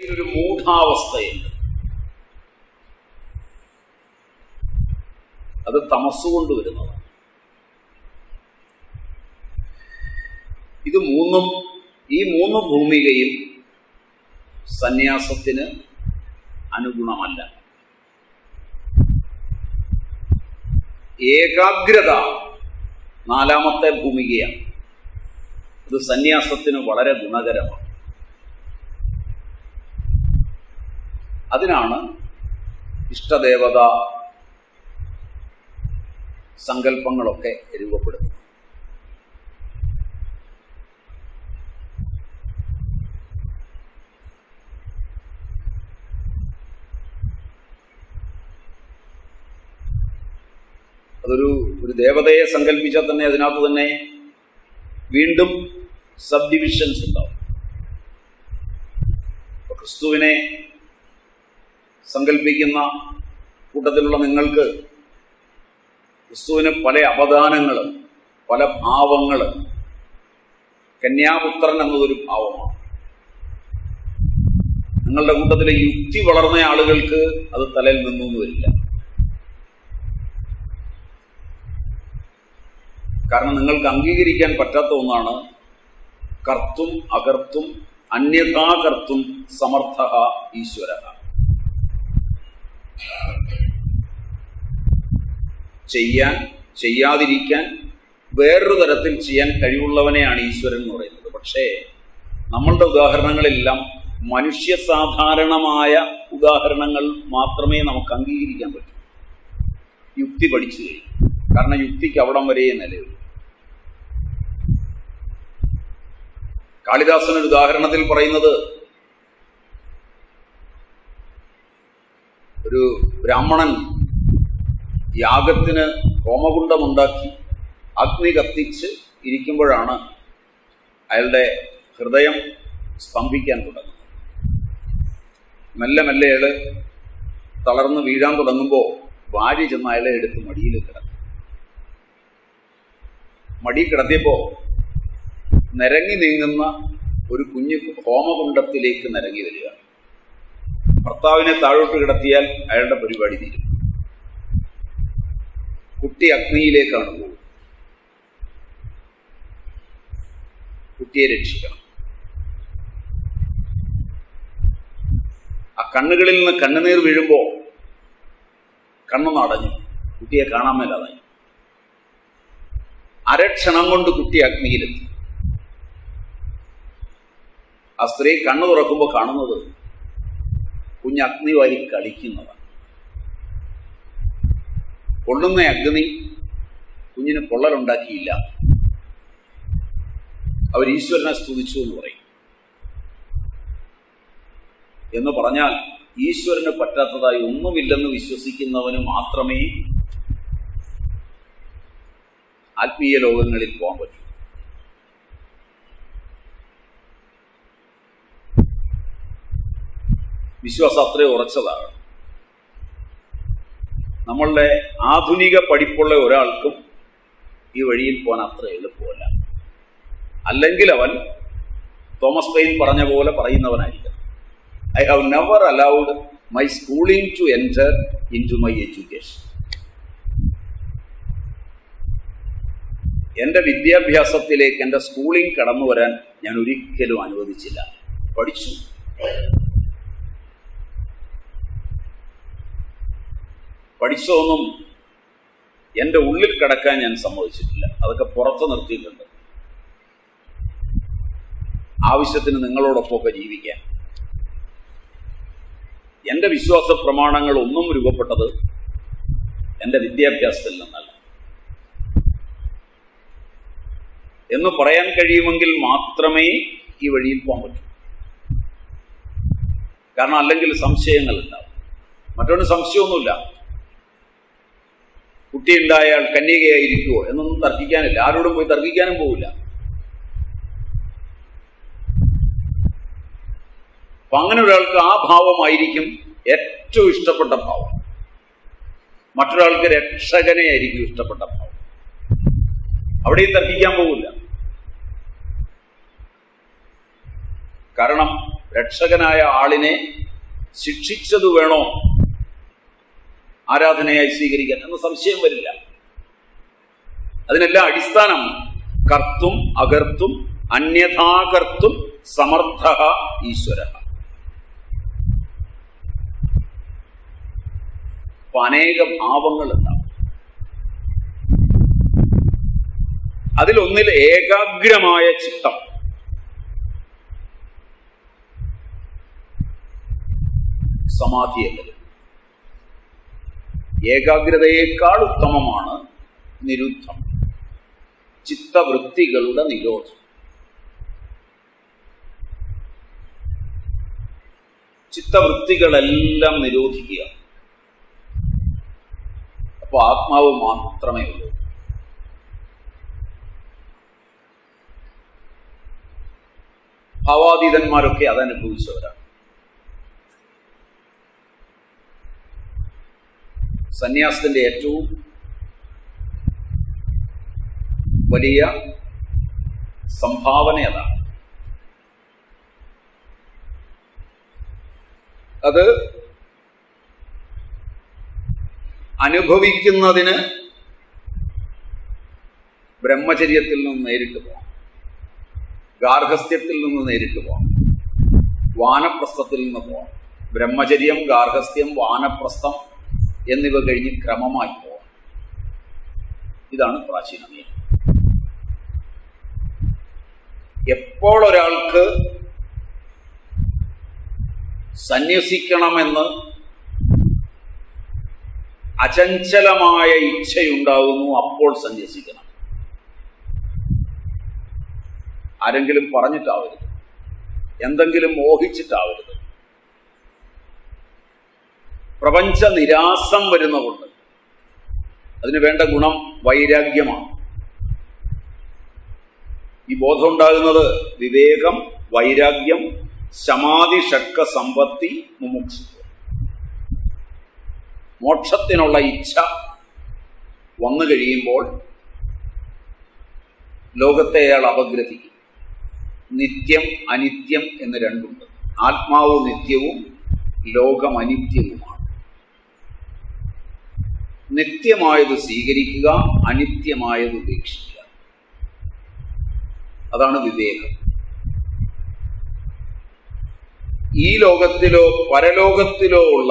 ഒരു മൂഢാവസ്ഥയുണ്ട് അത് തമസ്സുകൊണ്ട് വരുന്നതാണ് ഇത് മൂന്നും ഈ മൂന്ന് ഭൂമികയും സന്യാസത്തിന് അനുഗുണമല്ല ഏകാഗ്രത നാലാമത്തെ ഭൂമികയാണ് ഇത് സന്യാസത്തിന് വളരെ ഗുണകരമാണ് അതിനാണ് ഇഷ്ടദേവത സങ്കല്പങ്ങളൊക്കെ രൂപപ്പെടുന്നത് അതൊരു ഒരു ദേവതയെ സങ്കല്പിച്ചാൽ തന്നെ അതിനകത്ത് തന്നെ വീണ്ടും സബ് ഡിവിഷൻസ് ഉണ്ടാവും ഇപ്പൊ ക്രിസ്തുവിനെ സങ്കല്പിക്കുന്ന കൂട്ടത്തിലുള്ള നിങ്ങൾക്ക് ക്രിസ്തുവിന് പല അവദാനങ്ങൾ പല ഭാവങ്ങൾ കന്യാപുത്രൻ എന്നതൊരു ഭാവമാണ് നിങ്ങളുടെ കൂട്ടത്തിലെ യുക്തി വളർന്ന ആളുകൾക്ക് അത് തലയിൽ നിന്നൊന്നും വരില്ല കാരണം നിങ്ങൾക്ക് അംഗീകരിക്കാൻ പറ്റാത്ത ഒന്നാണ് കർത്തും അകർത്തും അന്യഥാകർത്തും സമർത്ഥ ഈശ്വര ചെയ്യാൻ ചെയ്യാതിരിക്കാൻ വേറൊരു തരത്തിൽ ചെയ്യാൻ കഴിവുള്ളവനെയാണ് ഈശ്വരൻ എന്ന് പറയുന്നത് പക്ഷേ നമ്മളുടെ ഉദാഹരണങ്ങളെല്ലാം മനുഷ്യ സാധാരണമായ ഉദാഹരണങ്ങൾ മാത്രമേ നമുക്ക് അംഗീകരിക്കാൻ പറ്റൂ യുക്തി പഠിച്ചു കഴിയും കാരണം യുക്തിക്ക് അവിടം വരെ നിലയുള്ളൂ കാളിദാസൻ ഒരു ഉദാഹരണത്തിൽ പറയുന്നത് ഒരു ബ്രാഹ്മണൻ യാഗത്തിന് ഹോമകുണ്ടമുണ്ടാക്കി അഗ്നി കത്തിച്ച് ഇരിക്കുമ്പോഴാണ് അയാളുടെ ഹൃദയം സ്തംഭിക്കാൻ തുടങ്ങുന്നത് മെല്ലെ മെല്ലെ അയാള് തളർന്ന് വീഴാൻ തുടങ്ങുമ്പോൾ ഭാര്യ ചെന്ന് അയാളെ എടുത്ത് മടിയിൽ കിടന്നു മടി കിടത്തിയപ്പോ നിരങ്ങി നീങ്ങുന്ന ഒരു കുഞ്ഞ് ഹോമകുണ്ടത്തിലേക്ക് നിരങ്ങി വരിക ഭർത്താവിനെ താഴോട്ട് കിടത്തിയാൽ അയാളുടെ പരിപാടി തീരും കുട്ടി അഗ്നിയിലേക്കാണ് പോകുന്നത് കുട്ടിയെ രക്ഷിക്കണം ആ കണ്ണുകളിൽ നിന്ന് കണ്ണുനീർ വീഴുമ്പോ കണ്ണു നടഞ്ഞു കുട്ടിയെ കാണാൻ മേലാതായി അരക്ഷണം കൊണ്ട് കുട്ടി അഗ്നിയിലെത്തി ആ സ്ത്രീ കണ്ണു തുറക്കുമ്പോൾ കാണുന്നത് കുഞ്ഞ് അഗ്നി വാരി കളിക്കുന്നതാണ് കൊള്ളുന്ന അഗ്നി കുഞ്ഞിന് പൊള്ളലുണ്ടാക്കിയില്ല അവർ ഈശ്വരനെ സ്തുതിച്ചു എന്ന് പറയും എന്ന് പറഞ്ഞാൽ ഈശ്വരന് പറ്റാത്തതായി ഒന്നുമില്ലെന്ന് വിശ്വസിക്കുന്നവന് മാത്രമേ ആത്മീയ ലോകങ്ങളിൽ പോകാൻ പറ്റൂ വിശ്വാസം അത്രയും ഉറച്ചതാണ് നമ്മളുടെ ആധുനിക പഠിപ്പുള്ള ഒരാൾക്കും ഈ വഴിയിൽ പോകാൻ അത്ര എളുപ്പമല്ല അല്ലെങ്കിൽ അവൻ തോമസ് പെയിൻ പറഞ്ഞ പോലെ പറയുന്നവനായിരിക്കണം I have never allowed my schooling to enter into my education എൻ്റെ വിദ്യാഭ്യാസത്തിലേക്ക് എൻ്റെ സ്കൂളിംഗ് കടന്നു വരാൻ ഞാൻ ഒരിക്കലും അനുവദിച്ചില്ല പഠിച്ചു പഠിച്ചതൊന്നും എൻ്റെ ഉള്ളിൽ കിടക്കാൻ ഞാൻ സമ്മതിച്ചിട്ടില്ല അതൊക്കെ പുറത്ത് നിർത്തിയിട്ടുണ്ട് ആവശ്യത്തിന് നിങ്ങളോടൊപ്പമൊക്കെ ജീവിക്കാൻ എൻ്റെ വിശ്വാസ പ്രമാണങ്ങൾ ഒന്നും രൂപപ്പെട്ടത് എൻ്റെ വിദ്യാഭ്യാസത്തിൽ നിന്നല്ല എന്ന് പറയാൻ കഴിയുമെങ്കിൽ മാത്രമേ ഈ വഴിയിൽ പോകാൻ പറ്റൂ കാരണം അല്ലെങ്കിൽ സംശയങ്ങൾ ഉണ്ടാവും മറ്റൊരു സംശയമൊന്നുമില്ല കുട്ടിയുണ്ടായാൽ കന്യകയായിരിക്കുമോ എന്നൊന്നും തർക്കിക്കാനില്ല ആരോടും പോയി തർക്കിക്കാനും പോവില്ല അപ്പൊ അങ്ങനെ ഒരാൾക്ക് ആ ഭാവമായിരിക്കും ഏറ്റവും ഇഷ്ടപ്പെട്ട ഭാവം മറ്റൊരാൾക്ക് രക്ഷകനെ ആയിരിക്കും ഇഷ്ടപ്പെട്ട ഭാവം അവിടെയും തർക്കിക്കാൻ പോകില്ല കാരണം രക്ഷകനായ ആളിനെ ശിക്ഷിച്ചത് വേണോ ആരാധനയായി സ്വീകരിക്കാൻ എന്ന സംശയം വരില്ല അതിനെല്ലാം അടിസ്ഥാനം കർത്തും അകർത്തും അന്യഥാകർത്തും സമർത്ഥ ഈശ്വര അപ്പൊ അനേക ഭാവങ്ങൾ ഉണ്ടാവും അതിലൊന്നിൽ ഏകാഗ്രമായ ചിത്തം സമാധി എന്നത് ഏകാഗ്രതയേക്കാൾ ഉത്തമമാണ് നിരുദ്ധം ചിത്തവൃത്തികളുടെ നിരോധം ചിത്തവൃത്തികളെല്ലാം നിരോധിക്കുക അപ്പൊ ആത്മാവ് മാത്രമേ ഉള്ളൂ ഭാവാതീതന്മാരൊക്കെ അതനുഭവിച്ചവരാണ് സന്യാസത്തിന്റെ ഏറ്റവും വലിയ സംഭാവന അതാണ് അത് അനുഭവിക്കുന്നതിന് ബ്രഹ്മചര്യത്തിൽ നിന്ന് നേരിട്ട് പോകാം ഗാർഹസ്ഥ്യത്തിൽ നിന്ന് നേരിട്ട് പോകാം വാനപ്രസ്ഥത്തിൽ നിന്ന് പോകാം ബ്രഹ്മചര്യം ഗാർഹസ്ഥ്യം വാനപ്രസ്ഥം എന്നിവ കഴിഞ്ഞ് ക്രമമായി പോകാം ഇതാണ് പ്രാചീന നിയമം എപ്പോൾ ഒരാൾക്ക് സന്യസിക്കണമെന്ന് അചഞ്ചലമായ ഇച്ഛയുണ്ടാകുന്നു അപ്പോൾ സന്യസിക്കണം ആരെങ്കിലും പറഞ്ഞിട്ടാവരുത് എന്തെങ്കിലും മോഹിച്ചിട്ടാവരുത് പ്രപഞ്ച നിരാസം വരുന്നതുകൊണ്ട് അതിന് വേണ്ട ഗുണം വൈരാഗ്യമാണ് ഈ ബോധം ഉണ്ടാകുന്നത് വിവേകം വൈരാഗ്യം ശമാധി ഷക്ക സമ്പത്തി മുമുക്ഷുത്വം മോക്ഷത്തിനുള്ള ഇച്ഛ വന്നു കഴിയുമ്പോൾ ലോകത്തെ അയാൾ അപഗ്രഥിക്കും നിത്യം അനിത്യം എന്ന് രണ്ടുണ്ട് ആത്മാവ് നിത്യവും ലോകം അനിത്യവുമാണ് നിത്യമായത് സ്വീകരിക്കുക അനിത്യമായത് ഉപേക്ഷിക്കുക അതാണ് വിവേകം ഈ ലോകത്തിലോ പരലോകത്തിലോ ഉള്ള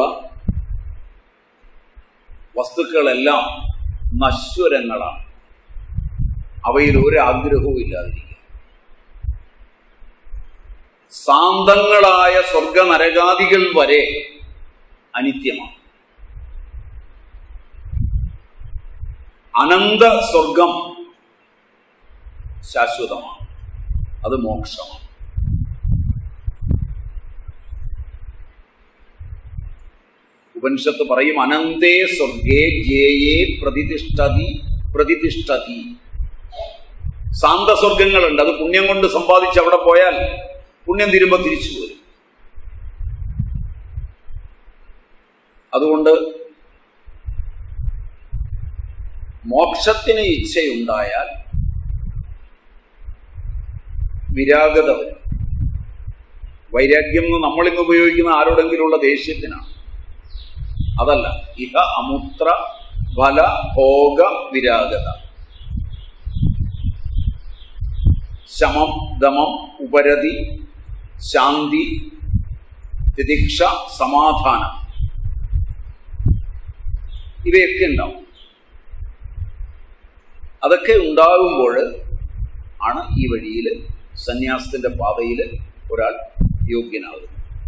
വസ്തുക്കളെല്ലാം നശ്വരങ്ങളാണ് അവയിൽ ഒരു ആഗ്രഹവും ഇല്ലാതിരിക്കുക സാന്തങ്ങളായ സ്വർഗനരകാദികൾ വരെ അനിത്യമാണ് അനന്ത സ്വർഗം ശാശ്വതമാണ് അത് മോക്ഷമാണ് ഉപനിഷത്ത് പറയും അനന്തേ സ്വർഗേ ജേയേ പ്രതിഷ്ഠതി പ്രതിഷ്ഠതി സാന്തസ്വർഗങ്ങളുണ്ട് അത് പുണ്യം കൊണ്ട് സമ്പാദിച്ച് അവിടെ പോയാൽ പുണ്യം തീരുമ്പോൾ തിരിച്ചു വരും അതുകൊണ്ട് മോക്ഷത്തിന് ഇച്ഛയുണ്ടായാൽ വിരാഗത വരും വൈരാഗ്യം എന്ന് നമ്മളിന്ന് ഉപയോഗിക്കുന്ന ആരോടെങ്കിലുള്ള ദേഷ്യത്തിനാണ് അതല്ല ഇഹ അമുത്ര ഫല ഭോഗ വിരാഗത ശമം ദമം ഉപരതി ശാന്തി തിദിക്ഷ സമാധാനം ഇവയൊക്കെ ഉണ്ടാവും അതൊക്കെ ഉണ്ടാകുമ്പോൾ ആണ് ഈ വഴിയിൽ സന്യാസത്തിന്റെ പാതയിൽ ഒരാൾ യോഗ്യനാകുന്നത്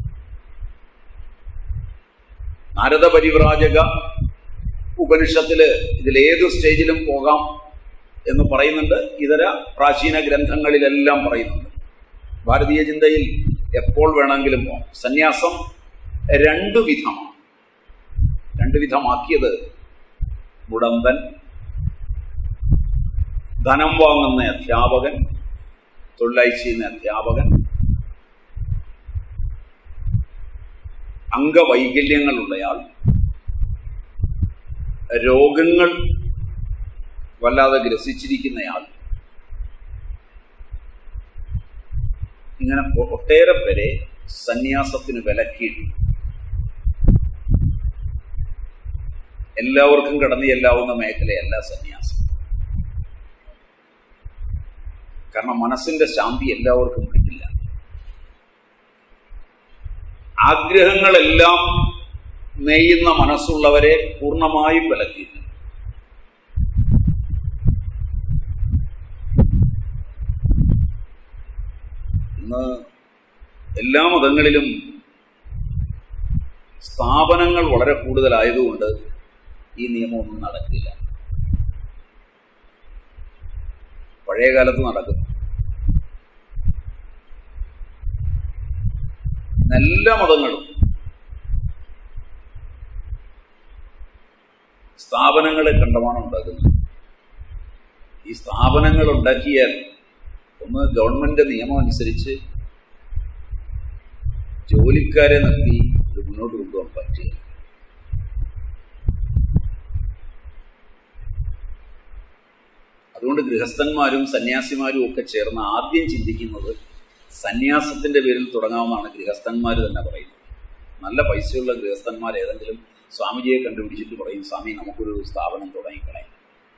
നാരദ പരിവ്രാജക ഉപനിഷത്തില് ഇതിലേത് സ്റ്റേജിലും പോകാം എന്ന് പറയുന്നുണ്ട് ഇതര പ്രാചീന ഗ്രന്ഥങ്ങളിലെല്ലാം പറയുന്നുണ്ട് ഭാരതീയ ചിന്തയിൽ എപ്പോൾ വേണമെങ്കിലും പോകാം സന്യാസം രണ്ടു വിധമാണ് രണ്ടു വിധമാക്കിയത് മുടന്തൻ ധനം വാങ്ങുന്ന അധ്യാപകൻ തൊഴിലായി ചെയ്യുന്ന അധ്യാപകൻ അംഗവൈകല്യങ്ങളുള്ളയാൾ രോഗങ്ങൾ വല്ലാതെ ഗ്രസിച്ചിരിക്കുന്നയാൾ ഇങ്ങനെ ഒട്ടേറെ പേരെ സന്യാസത്തിന് വിലക്കിയിട്ട് എല്ലാവർക്കും കടന്നു ചെല്ലാവുന്ന മേഖലയല്ല സന്യാസം കാരണം മനസ്സിന്റെ ശാന്തി എല്ലാവർക്കും കിട്ടില്ല ആഗ്രഹങ്ങളെല്ലാം നെയ്യുന്ന മനസ്സുള്ളവരെ പൂർണ്ണമായും വിലക്കിയിട്ടുണ്ട് ഇന്ന് എല്ലാ മതങ്ങളിലും സ്ഥാപനങ്ങൾ വളരെ കൂടുതലായതുകൊണ്ട് ഈ നിയമമൊന്നും നടക്കില്ല പഴയ കാലത്ത് നടക്കും എല്ലാ മതങ്ങളും സ്ഥാപനങ്ങളെ കണ്ടമാണ് ഉണ്ടാക്കുന്നത് ഈ സ്ഥാപനങ്ങൾ ഉണ്ടാക്കിയാൽ ഒന്ന് ഗവൺമെന്റ് നിയമം അനുസരിച്ച് ജോലിക്കാരെ നിർത്തി ഇത് മുന്നോട്ട് കൊണ്ടുപോകാൻ പറ്റില്ല അതുകൊണ്ട് ഗൃഹസ്ഥന്മാരും സന്യാസിമാരും ഒക്കെ ചേർന്ന് ആദ്യം ചിന്തിക്കുന്നത് സന്യാസത്തിന്റെ പേരിൽ തുടങ്ങാമെന്നാണ് ഗൃഹസ്ഥന്മാർ തന്നെ പറയുന്നത് നല്ല പൈസയുള്ള ഗൃഹസ്ഥന്മാർ ഏതെങ്കിലും സ്വാമിജിയെ കണ്ടുപിടിച്ചിട്ട് പറയും സ്വാമി നമുക്കൊരു സ്ഥാപനം തുടങ്ങിക്കളയാം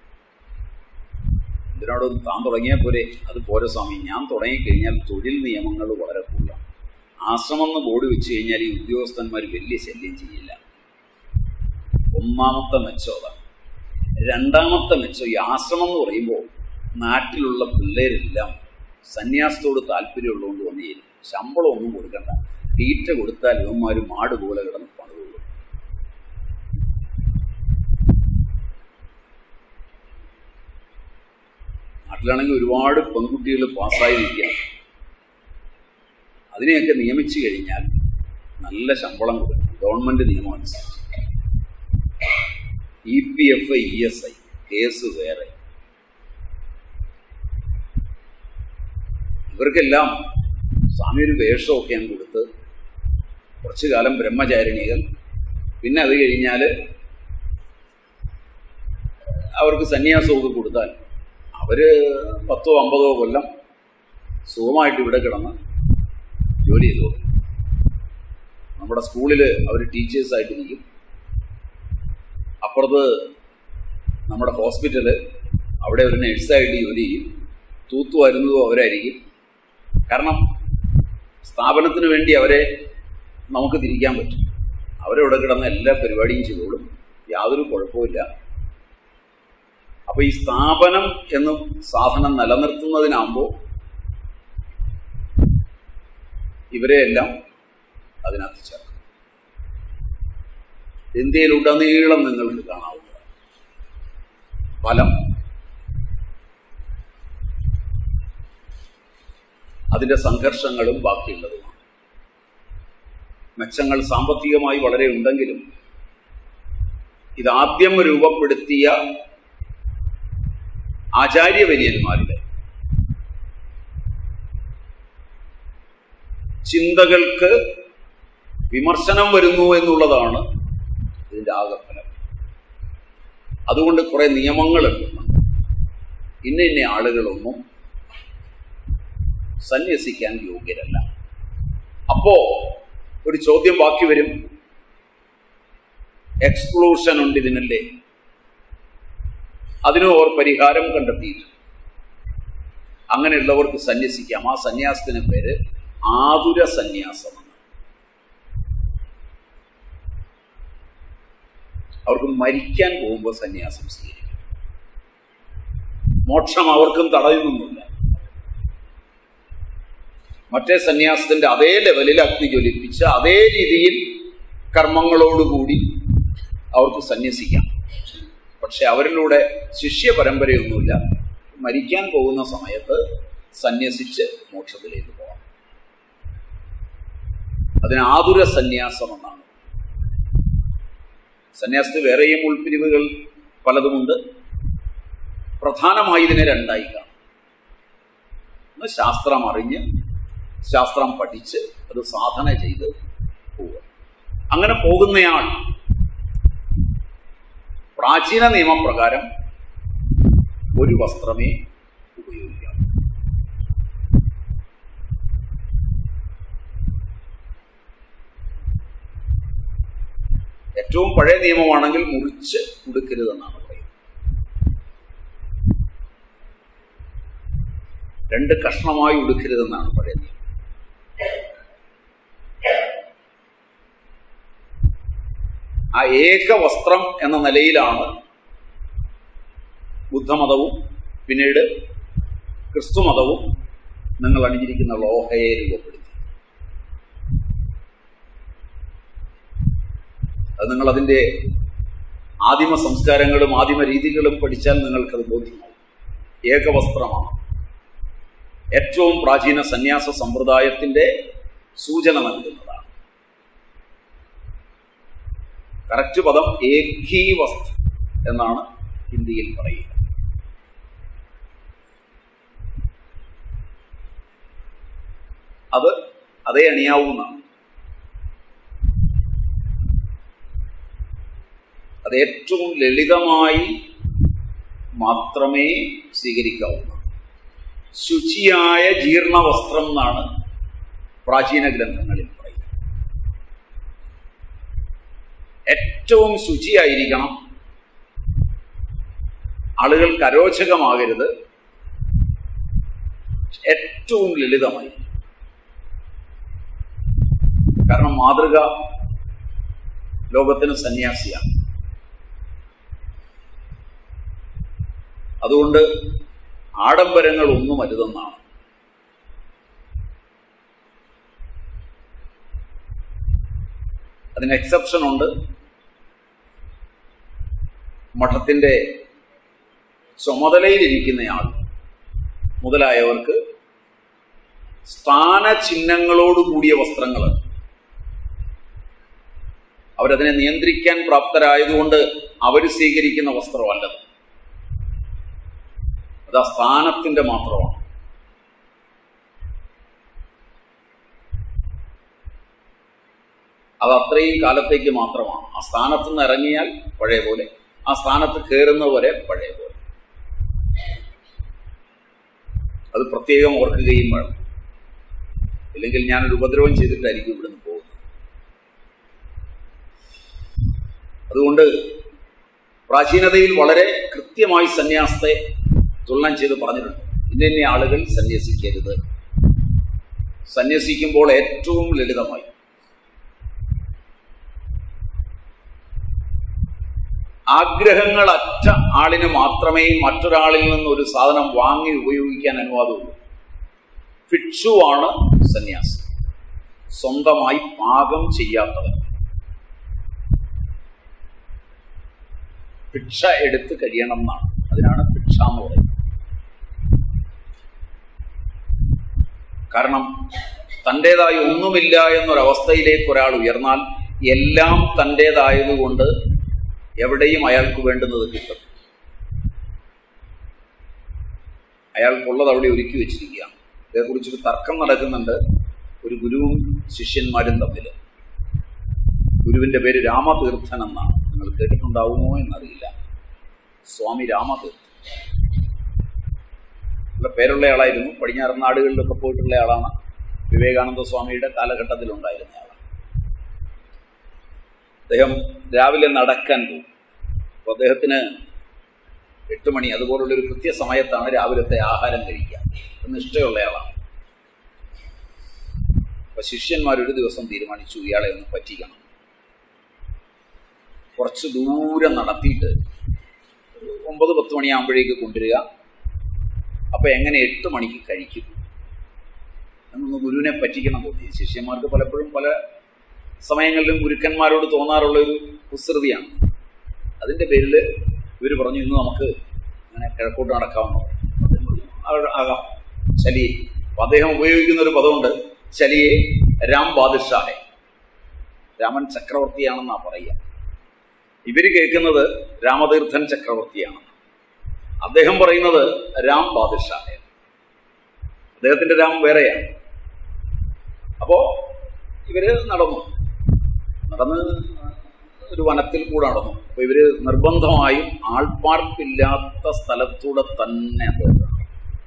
എന്തിനോടും താൻ തുടങ്ങിയാൽ പോരെ അത് പോരെ സ്വാമി ഞാൻ തുടങ്ങിക്കഴിഞ്ഞാൽ തൊഴിൽ നിയമങ്ങൾ വളരെ കൂടുതലാണ് ആശ്രമം എന്ന് ബോർഡ് വെച്ച് കഴിഞ്ഞാൽ ഈ ഉദ്യോഗസ്ഥന്മാർ വലിയ ശല്യം ചെയ്യില്ല ഒന്നാമത്തെ മെച്ചം അതാണ് രണ്ടാമത്തെ മെച്ചം ഈ ആശ്രമം എന്ന് പറയുമ്പോൾ നാട്ടിലുള്ള പിള്ളേരെല്ലാം സന്യാസത്തോട് താല്പര്യമുള്ളതുകൊണ്ട് വന്നു ചേരും ശമ്പളം ഒന്നും കൊടുക്കണ്ട തീറ്റ കൊടുത്താൽ ഇവന്മാർ മാട് പോലെ കിടന്ന് പണിതുള്ളൂ നാട്ടിലാണെങ്കിൽ ഒരുപാട് പെൺകുട്ടികൾ പാസ്സായി നിൽക്കുക അതിനെയൊക്കെ നിയമിച്ചു കഴിഞ്ഞാൽ നല്ല ശമ്പളം കൊടുക്കും ഗവൺമെന്റ് നിയമം അനുസരിച്ച് E P F I E S I case വേറെ ഇവർക്കെല്ലാം സ്വാമി ഒരു വേഷമൊക്കെ ഞാൻ കൊടുത്ത് കുറച്ചു കാലം ബ്രഹ്മചാരിണികൾ പിന്നെ അത് കഴിഞ്ഞാൽ അവർക്ക് സന്യാസമൊക്കെ കൊടുത്താൽ അവര് പത്തോ അമ്പതോ കൊല്ലം സുഖമായിട്ട് ഇവിടെ കിടന്ന് ജോലി ചെയ്തു നമ്മുടെ സ്കൂളിൽ അവർ ടീച്ചേഴ്സായിട്ട് ഇരിക്കും അപ്പുറത്ത് നമ്മുടെ ഹോസ്പിറ്റല് അവിടെ ഒരു നഴ്സായിട്ട് ജോലി ചെയ്യും തൂത്തു വരുന്നതും അവരായിരിക്കും കാരണം സ്ഥാപനത്തിന് വേണ്ടി അവരെ നമുക്ക് തിരിക്കാൻ പറ്റും അവരവിടെ കിടന്ന എല്ലാ പരിപാടിയും ചെയ്തോളും യാതൊരു കുഴപ്പമില്ല അപ്പൊ ഈ സ്ഥാപനം എന്ന് സാധനം നിലനിർത്തുന്നതിനാകുമ്പോൾ ഇവരെയെല്ലാം അതിനകത്ത് ചേർക്കും ഇന്ത്യയിലുടനീളം നിങ്ങൾക്ക് കാണാവുന്നതാണ് ഫലം അതിന്റെ സംഘർഷങ്ങളും ബാക്കിയുള്ളതുമാണ് മെച്ചങ്ങൾ സാമ്പത്തികമായി വളരെ ഉണ്ടെങ്കിലും ഇതാദ്യം രൂപപ്പെടുത്തിയ ആചാര്യവര്യന്മാരുടെ ചിന്തകൾക്ക് വിമർശനം വരുന്നു എന്നുള്ളതാണ് ഇതിന്റെ ആകഫലം അതുകൊണ്ട് കുറെ നിയമങ്ങളുണ്ട് ഇന്ന ഇന്ന ആളുകളൊന്നും സന്യസിക്കാൻ യോഗ്യരല്ല അപ്പോ ഒരു ചോദ്യം ബാക്കി വരും എക്സ്ക്ലൂഷൻ ഉണ്ട് ഇതിനല്ലേ അതിനും അവർ പരിഹാരം കണ്ടെത്തിയിട്ടുണ്ട് അങ്ങനെയുള്ളവർക്ക് സന്യസിക്കാം ആ സന്യാസത്തിന് പേര് ആതുര സന്യാസമെന്ന് അവർക്ക് മരിക്കാൻ പോകുമ്പോൾ സന്യാസം സ്വീകരിക്കും മോക്ഷം അവർക്കും തടയുന്നൊന്നുമില്ല മറ്റേ സന്യാസത്തിന്റെ അതേ ലെവലിൽ അഗ്നി ജ്വലിപ്പിച്ച് അതേ രീതിയിൽ കർമ്മങ്ങളോടുകൂടി അവർക്ക് സന്യസിക്കാം പക്ഷെ അവരിലൂടെ ശിഷ്യ പരമ്പരയൊന്നുമില്ല മരിക്കാൻ പോകുന്ന സമയത്ത് സന്യസിച്ച് മോക്ഷത്തിലേക്ക് പോകാം അതിന് ആതുര സന്യാസം എന്നാണ് സന്യാസത്തിൽ വേറെയും ഉൾപ്പിരിവുകൾ പലതുമുണ്ട് പ്രധാനമായി ഇതിനെ രണ്ടായി കാണും ഒന്ന് ശാസ്ത്രം അറിഞ്ഞ് ശാസ്ത്രം പഠിച്ച് അത് സാധന ചെയ്ത് പോവുക അങ്ങനെ പോകുന്നയാൾ പ്രാചീന നിയമപ്രകാരം ഒരു വസ്ത്രമേ ഉപയോഗിക്കാം ഏറ്റവും പഴയ നിയമമാണെങ്കിൽ മുറിച്ച് ഉടുക്കരുതെന്നാണ് പറയുന്നത് രണ്ട് കഷ്ണമായി ഉടുക്കരുതെന്നാണ് പഴയ നിയമം ആ ഏക വസ്ത്രം എന്ന നിലയിലാണ് ബുദ്ധമതവും പിന്നീട് ക്രിസ്തുമതവും നിങ്ങൾ അണിഞ്ഞിരിക്കുന്ന ലോഹയെ രൂപപ്പെടുത്തി അത് നിങ്ങൾ അതിൻ്റെ ആദിമ സംസ്കാരങ്ങളും ആദിമ രീതികളും പഠിച്ചാൽ നിങ്ങൾക്കത് ബോധ്യമാവും ഏകവസ്ത്രമാണ് ഏറ്റവും പ്രാചീന സന്യാസ സമ്പ്രദായത്തിന്റെ സൂചന നൽകുന്നതാണ് കറക്റ്റ് പദം ഏകീ വസ്തു എന്നാണ് ഹിന്ദിയിൽ പറയുക അത് അതേ അണിയാവുന്നതാണ് അത് ഏറ്റവും ലളിതമായി മാത്രമേ സ്വീകരിക്കാവുന്ന ശുചിയായ ജീർണ വസ്ത്രം എന്നാണ് പ്രാചീന ഗ്രന്ഥങ്ങളിൽ പറയുന്നത് ഏറ്റവും ശുചിയായിരിക്കണം ആളുകൾക്ക് അരോചകമാകരുത് ഏറ്റവും ലളിതമായി കാരണം മാതൃക ലോകത്തിന് സന്യാസിയാണ് അതുകൊണ്ട് ആഡംബരങ്ങൾ ഒന്നും അരുതെന്നാണ് അതിന് എക്സെപ്ഷൻ ഉണ്ട് മഠത്തിന്റെ ചുമതലയിലിരിക്കുന്നയാൾ മുതലായവർക്ക് സ്ഥാനചിഹ്നങ്ങളോട് കൂടിയ വസ്ത്രങ്ങൾ അവരതിനെ നിയന്ത്രിക്കാൻ പ്രാപ്തരായതുകൊണ്ട് അവർ സ്വീകരിക്കുന്ന വസ്ത്രമല്ലത് അത് ആ സ്ഥാനത്തിന്റെ മാത്രമാണ് അത് അത്രയും കാലത്തേക്ക് മാത്രമാണ് ആ സ്ഥാനത്ത് നിന്ന് ഇറങ്ങിയാൽ പഴയ പോലെ ആ സ്ഥാനത്ത് കയറുന്നവരെ പഴയ പോലെ അത് പ്രത്യേകം ഓർക്കുകയും വേണം ഇല്ലെങ്കിൽ ഞാനൊരു ഉപദ്രവം ചെയ്തിട്ടായിരിക്കും ഇവിടുന്ന് പോകുന്നത് അതുകൊണ്ട് പ്രാചീനതയിൽ വളരെ കൃത്യമായി സന്യാസത്തെ തുലനം ചെയ്ത് പറഞ്ഞിട്ടുണ്ട് ഇന്ന ഇന്ന ആളുകൾ സന്യസിക്കരുത് സന്യസിക്കുമ്പോൾ ഏറ്റവും ലളിതമായി ആഗ്രഹങ്ങളറ്റ ആളിന് മാത്രമേ മറ്റൊരാളിൽ നിന്ന് ഒരു സാധനം വാങ്ങി ഉപയോഗിക്കാൻ അനുവാദമുള്ളൂ ഭിക്ഷുവാണ് സന്യാസി സ്വന്തമായി പാകം ചെയ്യാത്തവൻ ഭിക്ഷ എടുത്ത് കഴിയണം എന്നാണ് അതിനാണ് ഭിക്ഷ എന്ന് പറയുന്നത് കാരണം തൻ്റെതായി ഒന്നുമില്ല എന്നൊരവസ്ഥയിലേക്ക് ഒരാൾ ഉയർന്നാൽ എല്ലാം തൻ്റെതായതുകൊണ്ട് എവിടെയും അയാൾക്ക് വേണ്ടുന്നത് കിട്ടും അയാൾക്കുള്ളത് അവിടെ ഒരുക്കി വെച്ചിരിക്കുകയാണ് ഇതേക്കുറിച്ചൊരു തർക്കം നടക്കുന്നുണ്ട് ഒരു ഗുരുവും ശിഷ്യന്മാരും തമ്മിൽ ഗുരുവിന്റെ പേര് രാമതീർത്ഥൻ എന്നാണ് നിങ്ങൾ കേട്ടിട്ടുണ്ടാവുമോ എന്നറിയില്ല സ്വാമി രാമതീർത്ഥൻ നല്ല പേരുള്ള ആളായിരുന്നു പടിഞ്ഞാറൻ നാടുകളിലൊക്കെ പോയിട്ടുള്ള ആളാണ് വിവേകാനന്ദ സ്വാമിയുടെ കാലഘട്ടത്തിലുണ്ടായിരുന്ന ആളാണ് അദ്ദേഹം രാവിലെ നടക്കാൻ പോകും അപ്പോൾ അദ്ദേഹത്തിന് എട്ട് മണി അതുപോലുള്ളൊരു കൃത്യസമയത്താണ് രാവിലത്തെ ആഹാരം കഴിക്കുക എന്ന് ഇഷ്ടമുള്ള ആളാണ് അപ്പൊ ശിഷ്യന്മാർ ഒരു ദിവസം തീരുമാനിച്ചു ഇയാളെ ഒന്ന് പറ്റിക്കണം കുറച്ച് ദൂരം നടത്തിയിട്ട് ഒരു ഒമ്പത് പത്ത് മണിയാകുമ്പോഴേക്ക് കൊണ്ടുവരിക അപ്പൊ എങ്ങനെ എട്ട് മണിക്ക് കഴിക്കും എന്നൊന്ന് ഗുരുവിനെ പറ്റിക്കണം തോന്നി ശിഷ്യന്മാർക്ക് പലപ്പോഴും പല സമയങ്ങളിലും ഗുരുക്കന്മാരോട് തോന്നാറുള്ള ഒരു കുസൃതിയാണ് അതിന്റെ പേരിൽ ഇവർ പറഞ്ഞു ഇന്ന് നമുക്ക് അങ്ങനെ കിഴക്കോട്ട് നടക്കാമെന്നോ ആകാം ചലിയെ അപ്പൊ അദ്ദേഹം ഉപയോഗിക്കുന്ന ഒരു പദമുണ്ട് ചലിയെ രാം ബാദുഷാഹെ രാമൻ ചക്രവർത്തിയാണെന്നാ പറയുക ഇവര് കേൾക്കുന്നത് രാമതീർത്ഥൻ ചക്രവർത്തിയാണ് അദ്ദേഹം പറയുന്നത് രാം ബാദുഷാഹെ അദ്ദേഹത്തിന്റെ രാം വേറെയാണ് അപ്പോ ഇവര് നടന്നു നടന്ന് ഒരു വനത്തിൽ കൂടെ നടന്നു അപ്പൊ ഇവര് നിർബന്ധമായും ആൾപ്പാർപ്പില്ലാത്ത സ്ഥലത്തൂടെ തന്നെ അദ്ദേഹം നടന്നു.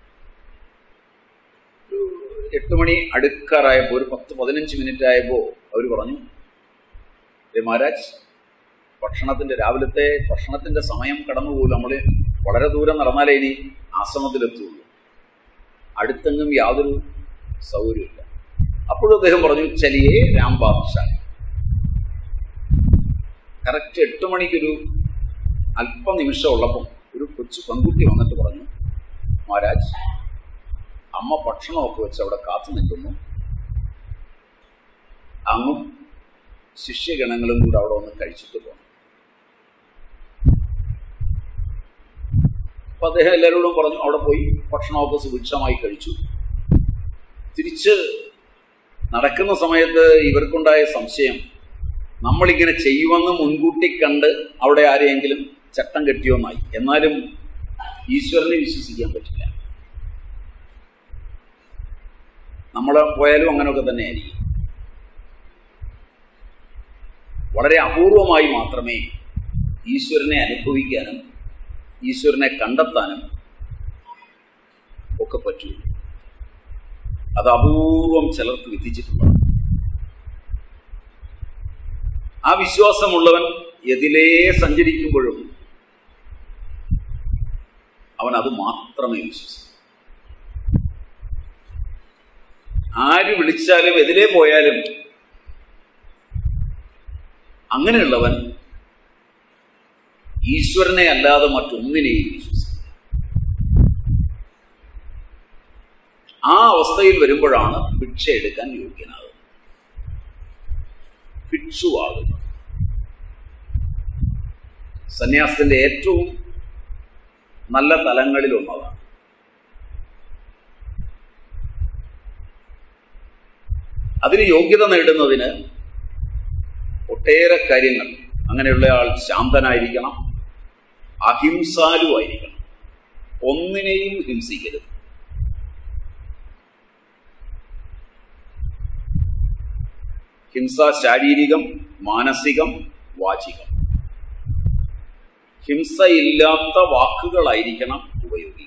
ഒരു എട്ട് മണി അടുക്കാറായപ്പോൾ ഒരു പത്ത് പതിനഞ്ച് മിനിറ്റ് ആയപ്പോൾ അവർ പറഞ്ഞു "ഏ മഹാരാജ് ഭക്ഷണത്തിന്റെ രാവിലത്തെ ഭക്ഷണത്തിന്റെ സമയം കടന്നുപോലും നമ്മൾ വളരെ ദൂരം നടന്നാലേ ഇനി ആശ്രമത്തിലെത്തുള്ളൂ അടുത്തെങ്ങും യാതൊരു സൗകര്യമില്ല അപ്പോഴും അദ്ദേഹം പറഞ്ഞു ചലിയേ രാംബാദുഷാ കറക്റ്റ് എട്ട് മണിക്കൊരു അല്പനിമിഷം ഉള്ളപ്പം ഒരു കൊച്ചു പെൺകുട്ടി വന്നിട്ട് പറഞ്ഞു മഹാരാജ് അമ്മ ഭക്ഷണമൊക്കെ വെച്ച് അവിടെ കാത്തു നിൽക്കുന്നു അങ്ങും ശിഷ്യഗണങ്ങളും കൂടെ അവിടെ ഒന്ന് കഴിച്ചിട്ട് പോകണം അപ്പൊ അദ്ദേഹം എല്ലാവരോടും പറഞ്ഞു അവിടെ പോയി ഭക്ഷണമൊക്കെ സുഭിക്ഷമായി കഴിച്ചു തിരിച്ച് നടക്കുന്ന സമയത്ത് ഇവർക്കുണ്ടായ സംശയം നമ്മളിങ്ങനെ ചെയ്യുമെന്ന് മുൻകൂട്ടി കണ്ട് അവിടെ ആരെയെങ്കിലും ചട്ടം കെട്ടിയോന്നായി എന്നാലും ഈശ്വരനെ വിശ്വസിക്കാൻ പറ്റില്ല നമ്മൾ പോയാലും അങ്ങനെയൊക്കെ തന്നെയായിരിക്കും വളരെ അപൂർവമായി മാത്രമേ ഈശ്വരനെ അനുഭവിക്കാനും ഈശ്വരനെ കണ്ടെത്താനും ഒക്കെ പറ്റൂ അത് അപൂർവം ചിലർക്ക് വിധിച്ചിട്ടുള്ളതാണ് ആ വിശ്വാസമുള്ളവൻ എതിലേ സഞ്ചരിക്കുമ്പോഴും അവൻ അത് മാത്രമേ വിശ്വസിക്കൂ ആര് വിളിച്ചാലും എതിലേ പോയാലും അങ്ങനെയുള്ളവൻ ഈശ്വരനെ അല്ലാതെ മറ്റൊന്നിനെയും വിശ്വസിക്കും ആ അവസ്ഥയിൽ വരുമ്പോഴാണ് ഭിക്ഷ എടുക്കാൻ യോഗ്യനാകുന്നത് ഭിക്ഷുവാകുന്നത് സന്യാസത്തിന്റെ ഏറ്റവും നല്ല തലങ്ങളിൽ ഒന്നതാണ് അതിന് യോഗ്യത നേടുന്നതിന് ഒട്ടേറെ കാര്യങ്ങൾ അങ്ങനെയുള്ള ആൾ ശാന്തനായിരിക്കണം അഹിംസാലുവായിരിക്കണം ഒന്നിനെയും ഹിംസിക്കരുത് ഹിംസ ശാരീരികം മാനസികം വാചികം ഹിംസയില്ലാത്ത വാക്കുകളായിരിക്കണം ഉപയോഗിക്കുന്നത്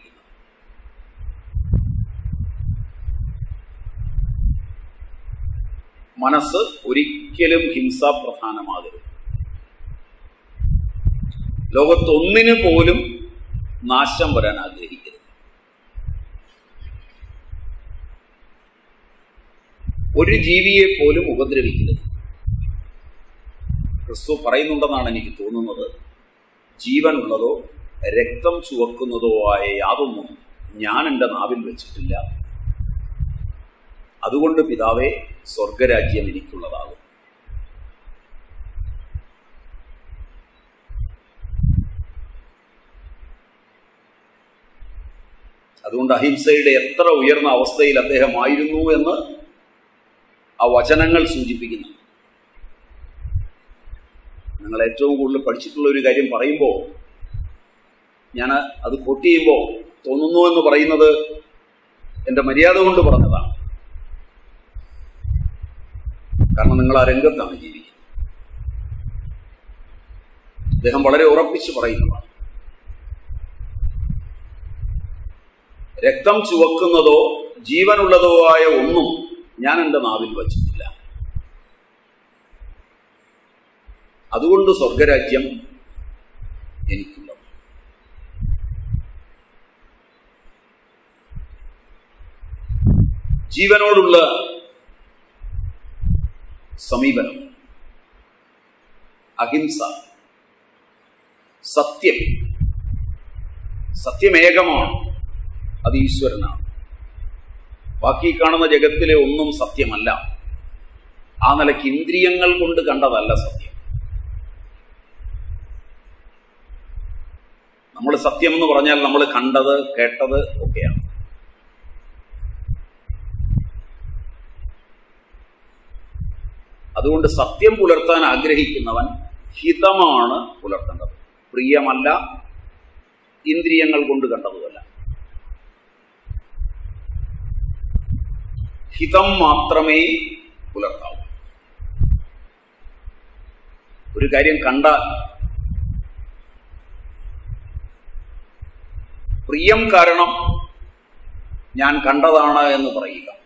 മനസ്സ് ഒരിക്കലും ഹിംസാപ്രധാനമാകരുത് ലോകത്തൊന്നിന് പോലും നാശം വരാൻ ആഗ്രഹിക്കരുത് ഒരു ജീവിയെ പോലും ഉപദ്രവിക്കരുത് ക്രിസ്തു പറയുന്നുണ്ടെന്നാണ് എനിക്ക് തോന്നുന്നത് ജീവനുള്ളതോ രക്തം ചുവക്കുന്നതോ ആയ യാതൊന്നും ഞാൻ എൻ്റെ നാവിൽ വെച്ചിട്ടില്ല അതുകൊണ്ട് പിതാവേ സ്വർഗരാജ്യം എനിക്കുള്ളതാകും അതുകൊണ്ട് അഹിംസയുടെ എത്ര ഉയർന്ന അവസ്ഥയിൽ അദ്ദേഹം ആയിരുന്നു എന്ന് ആ വചനങ്ങൾ സൂചിപ്പിക്കുന്നു നിങ്ങൾ ഏറ്റവും കൂടുതൽ പഠിച്ചിട്ടുള്ള ഒരു കാര്യം പറയുമ്പോൾ ഞാൻ അത് കോട്ട് ചെയ്യുമ്പോൾ തോന്നുന്നു എന്ന് പറയുന്നത് എൻ്റെ മര്യാദ കൊണ്ട് പറഞ്ഞതാണ് കാരണം നിങ്ങൾ ആ രംഗത്താണ് ജീവിക്കുന്നത് അദ്ദേഹം വളരെ ഉറപ്പിച്ച് പറയുന്നതാണ് രക്തം ചുവക്കുന്നതോ ജീവനുള്ളതോ ആയ ഒന്നും ഞാൻ എൻ്റെ നാവിൽ വച്ചിട്ടില്ല അതുകൊണ്ട് സ്വർഗരാജ്യം എനിക്കുള്ളത് ജീവനോടുള്ള സമീപനം അഹിംസ സത്യം സത്യമേകമാണ് അത് ഈശ്വരനാണ് ബാക്കി കാണുന്ന ജഗത്തിലെ ഒന്നും സത്യമല്ല ആ നിലയ്ക്ക് ഇന്ദ്രിയങ്ങൾ കൊണ്ട് കണ്ടതല്ല സത്യം നമ്മൾ സത്യം എന്ന് പറഞ്ഞാൽ നമ്മൾ കണ്ടത് കേട്ടത് ഒക്കെയാണ് അതുകൊണ്ട് സത്യം പുലർത്താൻ ആഗ്രഹിക്കുന്നവൻ ഹിതമാണ് പുലർത്തേണ്ടത് പ്രിയമല്ല ഇന്ദ്രിയങ്ങൾ കൊണ്ട് കണ്ടതുമല്ല ഹിതം മാത്രമേ പുലർത്താവൂ ഒരു കാര്യം കണ്ടാൽ പ്രിയം കാരണം ഞാൻ കണ്ടതാണ് എന്ന് പറയുക